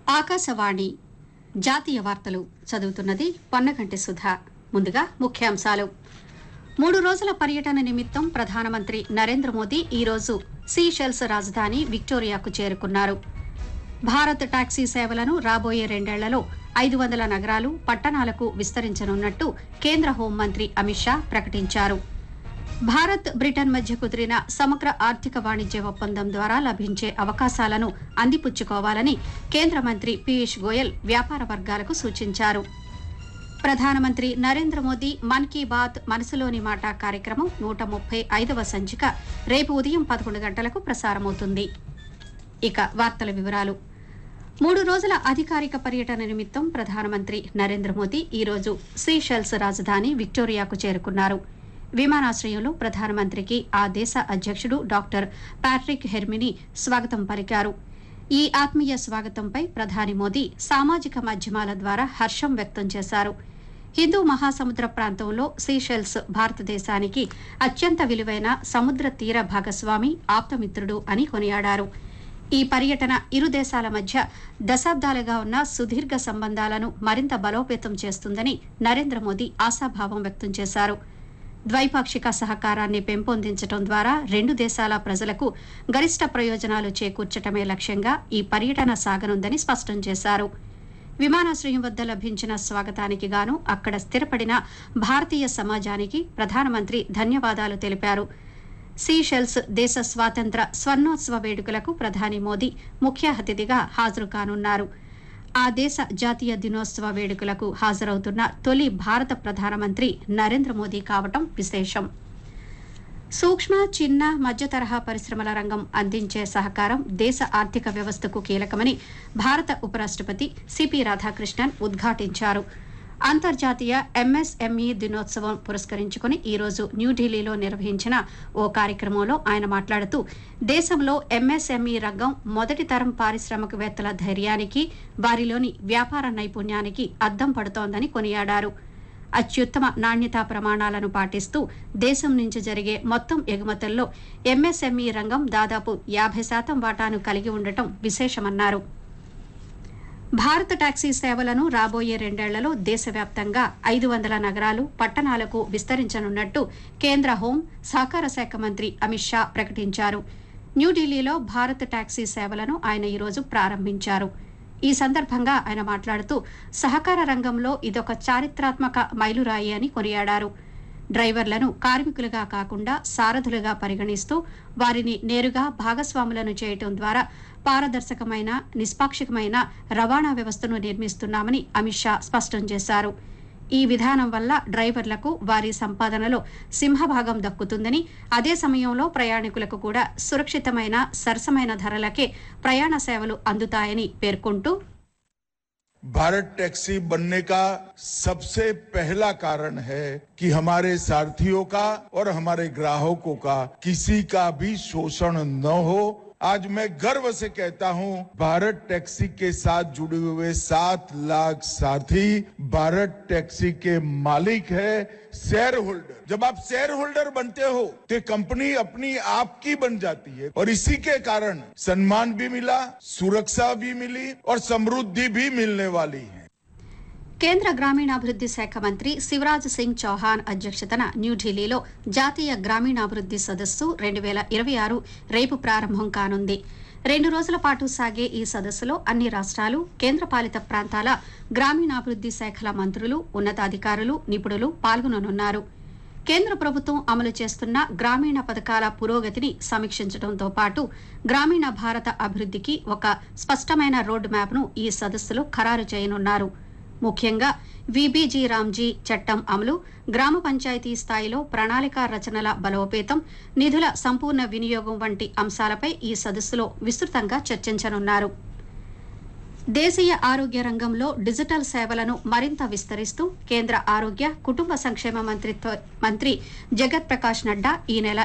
ఆకాశవాణి జాతీయ వార్తలు చదువుతున్నది పొన్నగంటి సుధా ముందుగా ముఖ్యాంశాలు మూడు రోజుల పర్యటన నిమిత్తం ప్రధానమంత్రి నరేంద్ర మోదీ ఈరోజు సీషెల్స్ రాజధాని విక్టోరియాకు చేరుకున్నారు భారత్ టాక్సీ సేవలను రాబోయే రెండేళ్లలో ఐదు వందల నగరాలు పట్టణాలకు విస్తరించనున్నట్టు కేంద్ర హోంమంత్రి అమిత్ షా ప్రకటించారు భారత్ బ్రిటన్ మధ్య కుదిరిన సమగ్ర ఆర్థిక వాణిజ్య ఒప్పందం ద్వారా లభించే అవకాశాలను అందిపుచ్చుకోవాలని కేంద్ర మంత్రి పీయూష్ గోయల్ వ్యాపార వర్గాలకు సూచించారు ప్రధానమంత్రి నరేంద్ర మోదీ మన్ కీ బాత్ మనసులోని మాట కార్యక్రమం నూట ముప్పై ఐదవ సంచిక రేపు ఉదయం పదకొండు గంటలకు ప్రసారమవుతుంది ఇక వార్తల వివరాలు మూడు రోజుల అధికారిక పర్యటన నిమిత్తం ప్రధానమంత్రి నరేంద్ర మోదీ ఈరోజు సీషెల్స్ రాజధాని విక్టోరియాకు చేరుకున్నారు విమానాశ్రయంలో ప్రధానమంత్రికి ఆ దేశ అధ్యక్షుడు డాక్టర్ ప్యాట్రిక్ హెర్మిని స్వాగతం పలికారు ఈ ఆత్మీయ స్వాగతంపై ప్రధాని మోదీ సామాజిక మాధ్యమాల ద్వారా హర్షం వ్యక్తం చేశారు హిందూ మహాసముద్ర ప్రాంతంలో సీషెల్స్ భారతదేశానికి అత్యంత విలువైన సముద్ర తీర భాగస్వామి ఆప్తమిత్రుడు అని కొనియాడారు ఈ పర్యటన ఇరు దేశాల మధ్య దశాబ్దాలుగా ఉన్న సుదీర్ఘ సంబంధాలను మరింత బలోపేతం చేస్తుందని నరేంద్ర మోదీ ఆశాభావం వ్యక్తం చేశారు ద్వైపాక్షిక సహకారాన్ని పెంపొందించడం ద్వారా రెండు దేశాల ప్రజలకు గరిష్ట ప్రయోజనాలు చేకూర్చటమే లక్ష్యంగా ఈ పర్యటన సాగనుందని స్పష్టం చేశారు విమానాశ్రయం వద్ద లభించిన స్వాగతానికి గాను అక్కడ స్థిరపడిన భారతీయ సమాజానికి ప్రధానమంత్రి ధన్యవాదాలు తెలిపారు సీషెల్స్ దేశ స్వాతంత్ర స్వర్ణోత్సవ వేడుకలకు ప్రధాని మోదీ ముఖ్య అతిథిగా హాజరు కానున్నారు ఆ దేశ జాతీయ దినోత్సవ వేడుకలకు హాజరవుతున్న తొలి భారత ప్రధానమంత్రి నరేంద్ర మోదీ కావటం విశేషం సూక్ష్మ చిన్న మధ్య తరహా పరిశ్రమల రంగం అందించే సహకారం దేశ ఆర్థిక వ్యవస్థకు కీలకమని భారత ఉపరాష్ట్రపతి సిపి రాధాకృష్ణన్ ఉద్ఘాటించారు అంతర్జాతీయ ఎంఎస్ఎంఈ దినోత్సవం పురస్కరించుకుని ఈరోజు న్యూఢిల్లీలో నిర్వహించిన ఓ కార్యక్రమంలో ఆయన మాట్లాడుతూ దేశంలో ఎంఎస్ఎంఈ రంగం మొదటి తరం పారిశ్రామికవేత్తల ధైర్యానికి వారిలోని వ్యాపార నైపుణ్యానికి అద్దం పడుతోందని కొనియాడారు అత్యుత్తమ నాణ్యతా ప్రమాణాలను పాటిస్తూ దేశం నుంచి జరిగే మొత్తం ఎగుమతుల్లో ఎంఎస్ఎంఈ రంగం దాదాపు యాభై శాతం వాటాను కలిగి ఉండటం విశేషమన్నారు భారత టాక్సీ సేవలను రాబోయే రెండేళ్లలో దేశవ్యాప్తంగా ఐదు వందల నగరాలు పట్టణాలకు విస్తరించనున్నట్టు కేంద్ర హోం సహకార శాఖ మంత్రి అమిత్ షా ప్రకటించారు న్యూఢిల్లీలో భారత్ టాక్సీ సేవలను ఆయన ఈరోజు ప్రారంభించారు ఈ సందర్భంగా ఆయన మాట్లాడుతూ సహకార రంగంలో ఇదొక చారిత్రాత్మక మైలురాయి అని కొనియాడారు డ్రైవర్లను కార్మికులుగా కాకుండా సారథులుగా పరిగణిస్తూ వారిని నేరుగా భాగస్వాములను చేయటం ద్వారా పారదర్శకమైన నిష్పాక్షికమైన రవాణా వ్యవస్థను నిర్మిస్తున్నామని అమిత్ షా స్పష్టం చేశారు ఈ విధానం వల్ల డ్రైవర్లకు వారి సంపాదనలో సింహభాగం దక్కుతుందని అదే సమయంలో ప్రయాణికులకు కూడా సురక్షితమైన సరసమైన ధరలకే ప్రయాణ సేవలు అందుతాయని పేర్కొంటూ भारत टैक्सी बनने का सबसे पहला कारण है कि हमारे सारथियों का और हमारे ग्राहकों का किसी का भी शोषण न हो आज मैं गर्व से कहता हूं भारत टैक्सी के साथ जुड़े हुए सात लाख साथी भारत टैक्सी के मालिक है शेयर होल्डर जब आप शेयर होल्डर बनते हो तो कंपनी अपनी आपकी बन जाती है और इसी के कारण सम्मान भी मिला सुरक्षा भी मिली और समृद्धि भी मिलने वाली है కేంద్ర గ్రామీణాభివృద్ది శాఖ మంత్రి శివరాజ్ సింగ్ చౌహాన్ అధ్యక్షతన న్యూఢిల్లీలో జాతీయ గ్రామీణాభివృద్ది సదస్సు రెండు వేల ఇరవై ఆరు రేపు ప్రారంభం కానుంది రెండు రోజుల పాటు సాగే ఈ సదస్సులో అన్ని రాష్ట్రాలు కేంద్రపాలిత ప్రాంతాల గ్రామీణాభివృద్ది శాఖల మంత్రులు ఉన్నతాధికారులు నిపుణులు పాల్గొననున్నారు కేంద్ర ప్రభుత్వం అమలు చేస్తున్న గ్రామీణ పథకాల పురోగతిని సమీక్షించడంతో పాటు గ్రామీణ భారత అభివృద్దికి ఒక స్పష్టమైన రోడ్ మ్యాప్ను ఈ సదస్సులో ఖరారు చేయనున్నారు ముఖ్యంగా విబీజీ రామ్జీ చట్టం అమలు గ్రామ పంచాయతీ స్థాయిలో ప్రణాళిక రచనల బలోపేతం నిధుల సంపూర్ణ వినియోగం వంటి అంశాలపై ఈ సదస్సులో విస్తృతంగా చర్చించనున్నారు దేశీయ ఆరోగ్య రంగంలో డిజిటల్ సేవలను మరింత విస్తరిస్తూ కేంద్ర ఆరోగ్య కుటుంబ సంక్షేమ మంత్రిత్వ మంత్రి జగత్ ప్రకాష్ నడ్డా ఈ నెల